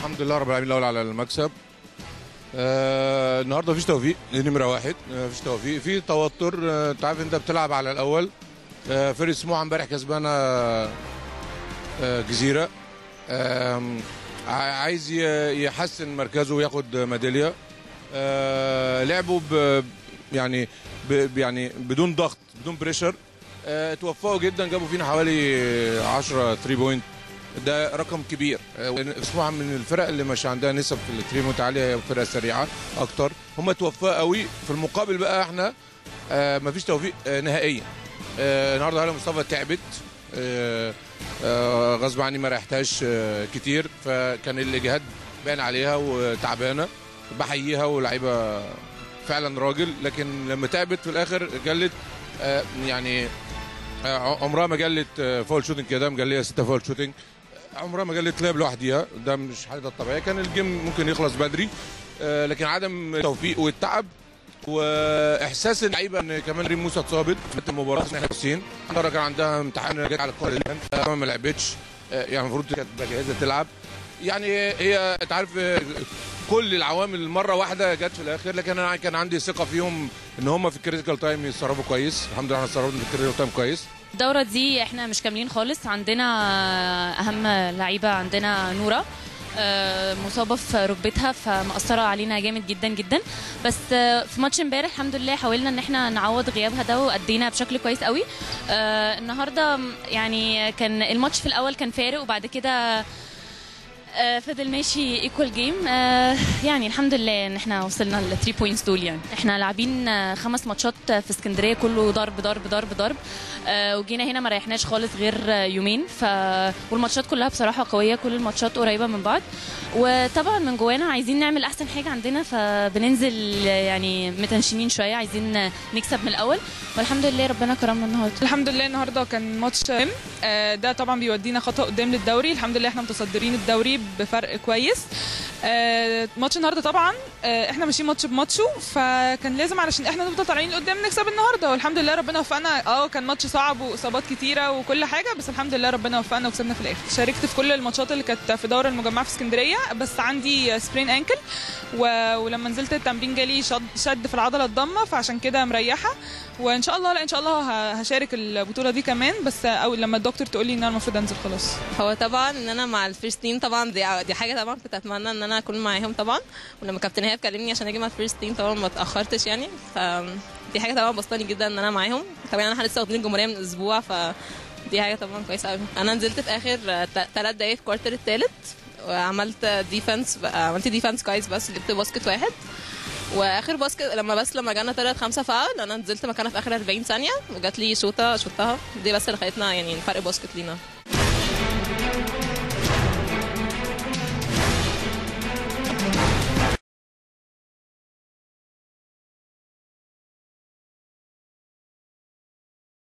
الحمد لله رب العالمين الاول على المكسب آه النهارده مفيش توفيق دي نمره واحد آه، مفيش توفيق في توتر آه، انت عارف انت بتلعب على الاول آه فريق سموحه امبارح كسبانه آه جزيره آم، ع- عايز ي- يحسن مركزه وياخد ميداليه آه لعبوا ب يعني ب يعني بدون ضغط بدون بريشر آه توفقوا جدا جابوا فينا حوالي 10 3 بوينت ده رقم كبير آه، سموحه من الفرق اللي مش عندها نسب في الثري بوينت عاليه هي فرقه سريعه اكتر هم توفقوا قوي في المقابل بقى احنا آه مفيش توفيق آه نهائيا آه النهارده هلا مصطفى تعبت آه آه غصب عني ما ريحتهاش آه كتير فكان الاجهاد باين عليها وتعبانه بحييها ولاعيبه فعلا راجل لكن لما تعبت في الاخر جلت آه يعني آه عمرها ما جلت آه فول شوتنج كده مجليه ستة فول شوتنج عمرها ما جلت لعب لوحدها ده مش حاجه طبيعيه كان الجيم ممكن يخلص بدري آه لكن عدم التوفيق والتعب واحساس اللعيبه ان كمان ريم موسى اتصابت في المباراه احنا كويسين النهارده كان عندها امتحان جت على الكوره اللي كان كمان ما لعبتش آه، يعني المفروض كانت تبقى جاهزه تلعب يعني هي انت عارف آه، كل العوامل مره واحده جت في الاخر لكن انا كان عندي ثقه فيهم ان هم في الكريتيكال تايم يتصرفوا كويس الحمد لله احنا اتصرفنا في الكريتيكال تايم كويس الدورة دي احنا مش كاملين خالص عندنا أهم لعيبة عندنا نورة آه، مصابة في ركبتها فمأثرة علينا جامد جدا جدا بس آه، في ماتش امبارح الحمد لله حاولنا ان احنا نعوض غيابها ده وأدينا بشكل كويس قوي آه، النهارده يعني كان الماتش في الأول كان فارق وبعد كده آه، فضل ماشي ايكوال جيم يعني الحمد لله ان احنا وصلنا لل 3 بوينتس دول يعني احنا لاعبين آه، خمس ماتشات في اسكندريه كله ضرب ضرب ضرب ضرب آه، وجينا هنا ما ريحناش خالص غير آه، يومين ف والماتشات كلها بصراحه قويه كل الماتشات قريبه من بعض وطبعا من جوانا عايزين نعمل احسن حاجه عندنا فبننزل آه، يعني متنشنين شويه عايزين آه، نكسب من الاول والحمد لله ربنا كرمنا النهارده الحمد لله النهارده كان ماتش مهم آه، ده طبعا بيودينا خطوه قدام للدوري الحمد لله احنا متصدرين الدوري بفرق كويس آه، ماتش النهارده طبعا آه، احنا ماشيين ماتش بماتشه فكان لازم علشان احنا نفضل طالعين لقدام نكسب النهارده والحمد لله ربنا وفقنا اه كان ماتش صعب واصابات كتيره وكل حاجه بس الحمد لله ربنا وفقنا وكسبنا في الاخر شاركت في كل الماتشات اللي كانت في دوره المجمعه في اسكندريه بس عندي سبرين انكل و... ولما نزلت التمرين جالي شد, شد في العضله الضمه فعشان كده مريحه وان شاء الله لا ان شاء الله ه- هشارك البطوله دي كمان بس او لما الدكتور تقول لي ان انا المفروض انزل خلاص هو طبعا ان انا مع الفيرست تيم طبعا دي دي حاجه طبعا كنت اتمنى ان انا اكون معاهم طبعا ولما كابتن هي كلمني عشان اجي مع الفيرست تيم طبعا ما اتاخرتش يعني ف دي حاجه طبعا بسطاني جدا ان انا معاهم طبعا انا لسه واخدين الجمهوريه من اسبوع ف دي حاجه طبعا كويسه قوي انا نزلت في اخر ثلاث دقايق في الكوارتر الثالث وعملت ديفense عملت ديفense كويس بس جبت باسكت واحد واخر باسكت لما بس لما جانا طلعت خمسه فاول انا نزلت مكانها في اخر 40 ثانيه وجات لي شوطه شوطها دي بس اللي خلتنا يعني فرق باسكت لينا